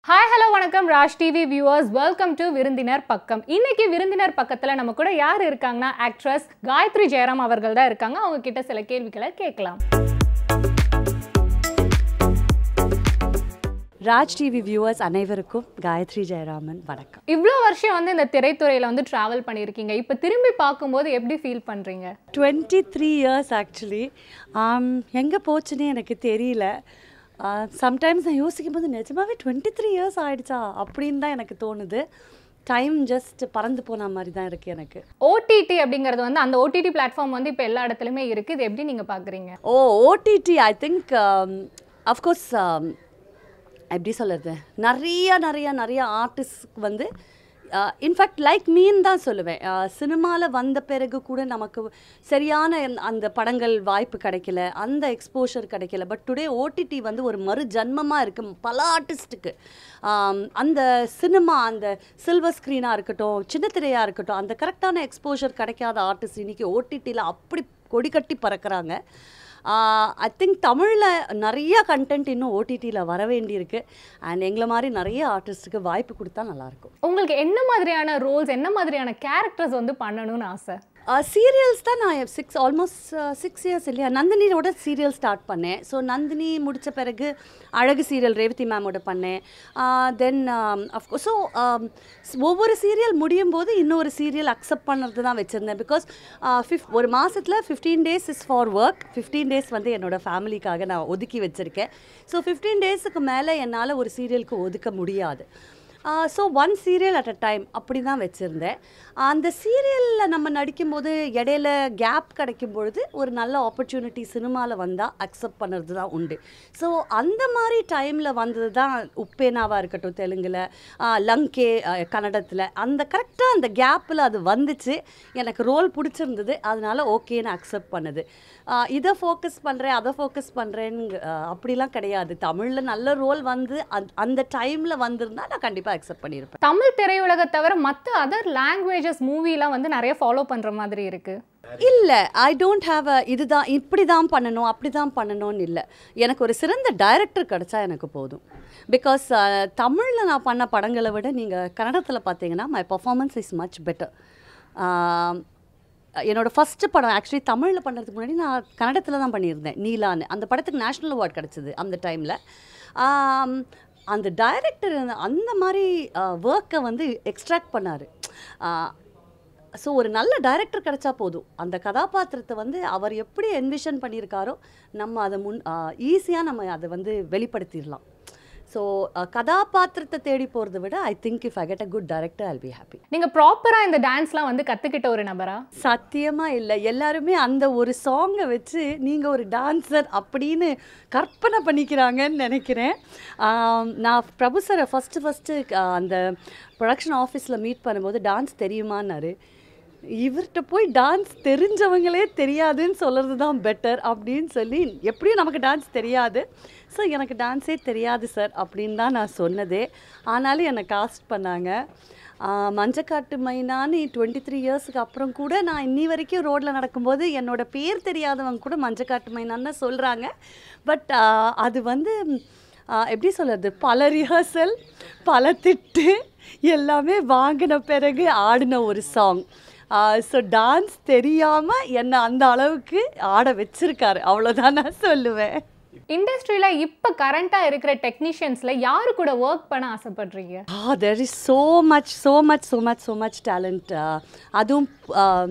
Hi hello வணக்கம் Raj TV viewers welcome to விருந்தினர் பக்கம் இன்னைக்கு விருந்தினர் பக்கத்துல நம்ம கூட யார் இருக்காங்கன்னா ஆக்ட்ரஸ் காயத்ரி ஜெயராம் அவர்கள் தான் இருக்காங்க அவங்க கிட்ட சில கேள்விகளை கேட்கலாம் ராஜ் டிவி வியூவர்ஸ் அனைவருக்கும் காயத்ரி ஜெயராமன் வணக்கம் இவ்வளோ வருஷம் வந்து இந்த திரைத்துறையில வந்து டிராவல் பண்ணியிருக்கீங்க இப்போ திரும்பி பார்க்கும்போது எப்படி ஃபீல் பண்றீங்க டுவெண்ட்டி த்ரீ இயர்ஸ் ஆக்சுவலி எங்கே போச்சுன்னே எனக்கு தெரியல சம்டைம்ஸ் நான் யோசிக்கும் போது நிஜமாவே டுவெண்ட்டி த்ரீ இயர்ஸ் ஆயிடுச்சா அப்படின்னு தான் எனக்கு தோணுது டைம் ஜஸ்ட் பறந்து போன மாதிரி தான் இருக்குது எனக்கு ஓடிடி அப்படிங்கிறது வந்து அந்த ஓடிடி பிளாட்ஃபார்ம் வந்து இப்போ எல்லா இடத்துலையுமே இருக்கு இது எப்படி நீங்க பாக்குறீங்க oh OTT I think of course எப்படி சொல்கிறது நிறைய நிறைய நிறைய ஆர்டிஸ்ட் வந்து இன்ஃபேக்ட் லைக் மீன் தான் சொல்லுவேன் சினிமாவில் வந்த பிறகு கூட நமக்கு சரியான அந்த- அந்த படங்கள் வாய்ப்பு கிடைக்கல அந்த எக்ஸ்போஷர் கிடைக்கல பட் டுடே ஓடிடி வந்து ஒரு மறு ஜன்மமாக இருக்குது பல ஆர்டிஸ்ட்டுக்கு அந்த சினிமா அந்த சில்வர் ஸ்க்ரீனாக இருக்கட்டும் சின்ன திரையாக இருக்கட்டும் அந்த கரெக்டான எக்ஸ்போஷர் கிடைக்காத ஆர்டிஸ்ட் இன்னைக்கு ஓடிடியில் அப்படி கொடி கட்டி பறக்கிறாங்க ஐ திங்க் தமிழில் நிறைய கண்டென்ட் இன்னும் ஓடிடியில் வர வேண்டியிருக்கு அண்ட் எங்களை மாதிரி நிறைய ஆர்டிஸ்ட்டுக்கு வாய்ப்பு கொடுத்தா நல்லாயிருக்கும் உங்களுக்கு என்ன மாதிரியான ரோல்ஸ் என்ன மாதிரியான கேரக்டர்ஸ் வந்து பண்ணணும்னு ஆசை சீரியல்ஸ் தான் நான் சிக்ஸ் ஆல்மோஸ்ட் சிக்ஸ் இயர்ஸ் இல்லையா நந்தினியோட சீரியல் ஸ்டார்ட் பண்ணேன் ஸோ நந்தினி முடித்த பிறகு அழகு சீரியல் ரேவதி மேமோட பண்ணேன் தென் அஃப்கோர்ஸ் ஸோ ஒவ்வொரு சீரியல் முடியும் போது இன்னொரு சீரியல் அக்செப்ட் பண்ணுறது தான் வச்சுருந்தேன் பிகாஸ் ஃபிஃப் ஒரு மாதத்தில் fifteen days is for work fifteen days வந்து என்னோட ஃபேமிலிக்காக நான் ஒதுக்கி வச்சுருக்கேன் ஸோ ஃபிஃப்டீன் டேஸுக்கு மேலே என்னால் ஒரு சீரியலுக்கு ஒதுக்க முடியாது so one serial at a time அப்படி தான் வச்சுருந்தேன் அந்த சீரியலில் நம்ம நடிக்கும்போது இடையில கேப் கிடைக்கும் பொழுது ஒரு நல்ல ஆப்பர்ச்சுனிட்டி சினிமாவில் வந்தால் அக்செப்ட் பண்ணுறது தான் உண்டு ஸோ அந்த மாதிரி டைமில் வந்தது தான் உப்பேனாவாக இருக்கட்டும் தெலுங்கில் லங்கே கன்னடத்தில் அந்த கரெக்டாக அந்த கேப்பில் அது வந்துச்சு எனக்கு ரோல் பிடிச்சிருந்தது அதனால ஓகேன்னு அக்செப்ட் பண்ணுது ஆஹ் இதை ஃபோக்கஸ் பண்ணுறேன் அதை ஃபோக்கஸ் பண்ணுறேன்னு அப்படிலாம் கிடையாது தமிழில் நல்ல ரோல் வந்து அந்த- அந்த டைமில் வந்திருந்தா நான் கண்டிப்பாக அக்செப்ட் பண்ணியிருப்பேன் தமிழ் திரையுலகை தவிர மற்ற அதர் லாங்குவேஜஸ் மூவிலாம் வந்து நிறைய ஃபாலோ பண்ற மாதிரி இருக்கு இல்லை ஐ டோன்ட் ஹாவ் அ இதுதான் இப்படி தான் பண்ணணும் அப்படி தான் பண்ணணும்னு இல்லை எனக்கு ஒரு சிறந்த டைரக்டர் கிடைச்சா எனக்கு போதும் பிகாஸ் தமிழில் நான் பண்ண படங்களை விட நீங்கள் கன்னடத்தில் பார்த்தீங்கன்னா my performance is much better என்னோட ஃபஸ்ட்டு படம் ஆக்சுவலி தமிழில் பண்ணுறதுக்கு முன்னாடி நான் கன்னடத்தில் தான் பண்ணியிருந்தேன் நீலான்னு அந்த படத்துக்கு நேஷ்னல் அவார்ட் கிடச்சிது அந்த டைமில் அந்த டைரக்டர் அந்த மாதிரி ஒர்க்கை வந்து எக்ஸ்ட்ராக்ட் பண்ணார் ஸோ ஒரு நல்ல டைரக்டர் கிடைச்சா போதும் அந்த கதாபாத்திரத்தை வந்து அவர் எப்படி என்விஷன் பண்ணியிருக்காரோ நம்ம அதை முன் ஈஸியாக நம்ம அதை வந்து வெளிப்படுத்திடலாம் ஸோ கதாபாத்திரத்தை தேடி போகிறத விட I think if I get a good director I'll be happy நீங்க ப்ராப்பரா இந்த டான்ஸ்லாம் வந்து கத்துக்கிட்ட ஒரு நபரா சத்தியமாக இல்லை எல்லாருமே அந்த ஒரு சாங்கை வச்சு நீங்கள் ஒரு டான்சர் அப்படின்னு கற்பனை பண்ணிக்கிறாங்கன்னு நினைக்கிறேன் ஆம், நான் பிரபு சாரை ஃபஸ்ட்டு ஃபஸ்ட்டு அந்த ப்ரொடக்ஷன் ஆஃபீஸில் மீட் பண்ணும்போது டான்ஸ் தெரியுமான்னாரு இவர்கிட்ட போய் டான்ஸ் தெரிஞ்சவங்களே தெரியாதுன்னு சொல்கிறது தான் பெட்டர் அப்படின்னு சொல்லி எப்படியும் நமக்கு டான்ஸ் தெரியாது ஸோ எனக்கு டான்ஸே தெரியாது சார் அப்படின்னு தான் நான் சொன்னதே ஆனாலும் என்னை காஸ்ட் பண்ணாங்க ஆஹ் மஞ்சக்காட்டு மைனான்னு டுவெண்ட்டி த்ரீ இயர்ஸ்க்கு அப்புறம் கூட நான் இன்னி வரைக்கும் ரோட்டில் நடக்கும்போது என்னோட பேர் தெரியாதவங்க கூட மஞ்சக்காட்டு மைனான்னு தான் சொல்கிறாங்க பட் அது வந்து ஆஹ் எப்படி சொல்கிறது பல ரிஹர்சல் பல திட்டு எல்லாமே வாங்கின பிறகு ஆடின ஒரு சாங் ஸோ டான்ஸ் தெரியாமல் என்னை அந்த அளவுக்கு ஆட வச்சிருக்காரு அவ்வளோதான் நான் சொல்லுவேன் இண்டஸ்ட்ரியில இப்ப கரண்டா இருக்கிற டெக்னீஷியன்ஸ்ல யாரு கூட ஒர்க் பண்ண ஆசைப்படுறீங்க Ah, there is so much, so much, so much, so much talent. Uh, அதுவும் um,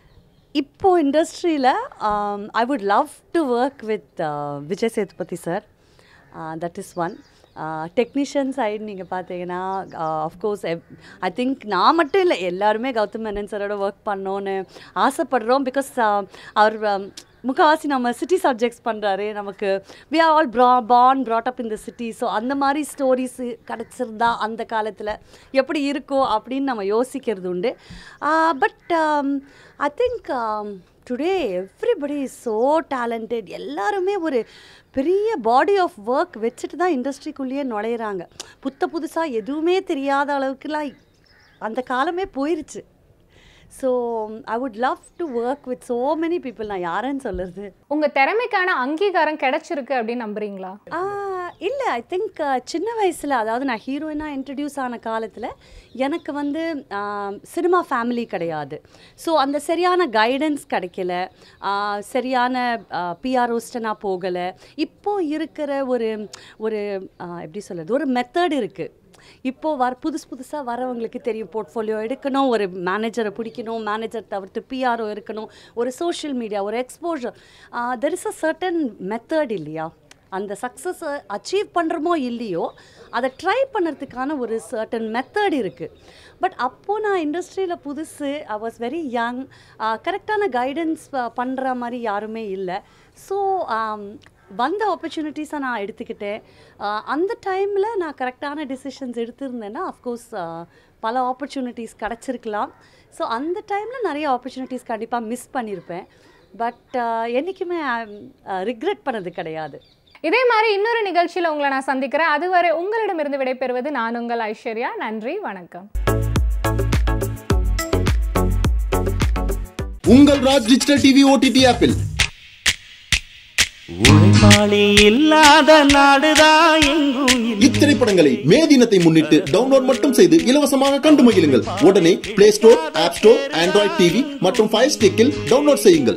இப்போ இண்டஸ்ட்ரியில் I would love to work with Vijay Sethupathi sir that is one technician side நீங்கள் பார்த்தீங்கன்னா அஃப்கோர்ஸ் ஐ திங்க் நான் மட்டும் இல்லை எல்லாருமே கௌதம் மேனன் சாரோட ஒர்க் பண்ணோன்னு ஆசைப்படுறோம் பிகாஸ் அவர் um, முக்கால்வாசி நம்ம சிட்டி சப்ஜெக்ட்ஸ் பண்ணுறாரு நமக்கு வி ஆர் ஆல் ப்ரா born brought up in the city so அந்த மாதிரி ஸ்டோரிஸ் கிடச்சிருந்தா அந்த காலத்தில் எப்படி இருக்கும் அப்படின்னு நம்ம யோசிக்கிறது உண்டு but I think today everybody is so talented எல்லாருமே ஒரு பெரிய பாடி ஆஃப் ஒர்க் வச்சுட்டு தான் இண்டஸ்ட்ரிக்குள்ளேயே நுழையிறாங்க புத்த புதுசாக எதுவுமே தெரியாத அளவுக்குலாம் அந்த காலமே போயிருச்சு so I would love to work with so many people நான் யாருன்னு சொல்லுறது உங்க திறமைக்கான அங்கீகாரம் கிடைச்சிருக்கு அப்படின்னு நம்புறீங்களா இல்லை ஐ திங்க் சின்ன வயசில் அதாவது நான் ஹீரோயினாக இன்ட்ரடியூஸ் ஆன காலத்தில் எனக்கு வந்து சினிமா ஃபேமிலி கிடையாது ஸோ அந்த சரியான கைடன்ஸ் கிடைக்கல ஆஹ், சரியான பிஆர்ஓஸ்ட்டு நான் போகலை இப்போ இருக்கிற ஒரு ஒரு ஆஹ், எப்படி சொல்கிறது ஒரு மெத்தட் இருக்குது இப்போ வர புதுசு புதுசாக வரவங்களுக்கு தெரியும் போர்ட்ஃபோலியோ எடுக்கணும் ஒரு மேனேஜரை பிடிக்கணும் மேனேஜர் தவிர்த்து பிஆர்ஓ இருக்கணும் ஒரு சோஷியல் மீடியா ஒரு exposure there is a certain method இல்லையா அந்த சக்ஸஸை அச்சீவ் பண்ணுறோமோ இல்லையோ அதை ட்ரை பண்ணுறதுக்கான ஒரு சர்டன் மெத்தட் இருக்குது பட் அப்போது நான் இண்டஸ்ட்ரியில் புதுசு ஐ வாஸ் வெரி யங் கரெக்டான கைடன்ஸ் பண்ணுற மாதிரி யாருமே இல்லை ஸோ வந்த ஆப்பர்ச்சுனிட்டிஸை நான் எடுத்துக்கிட்டேன் ஆஹ் அந்த டைமில் நான் கரெக்டான டிசிஷன்ஸ் எடுத்திருந்தேன்னா அஃப்கோர்ஸ் பல ஆப்பர்ச்சுனிட்டிஸ் கிடச்சிருக்கலாம் ஸோ அந்த டைமில் நிறைய ஆப்பர்ச்சுனிட்டிஸ் கண்டிப்பாக மிஸ் பண்ணியிருப்பேன் பட் என்றைக்குமே ரிக்ரெட் பண்ணது கிடையாது இதே மாதிரி இன்னொரு நிகழ்ச்சியில் உங்களை நான் சந்திக்கிறேன் அதுவரை உங்களிடமிருந்து விடைபெறுவது நான் உங்கள் ஐஸ்வர்யா நன்றி வணக்கம் உங்கள் ராஜ் டிஜிட்டல் டிவி ஓடிடி ஆப்பில் உழைப்பாளி இல்லாத நாடுதான் எங்கும் இல்லை. இத்திரைப்படங்களை மே தினத்தை முன்னிட்டு டவுன்லோட் மட்டும் செய்து இலவசமாக கண்டு மகிழுங்கள் உடனே Play Store App Store Android TV மற்றும் ஃபயர் ஸ்டிக்கில் டவுன்லோட் செய்யுங்கள்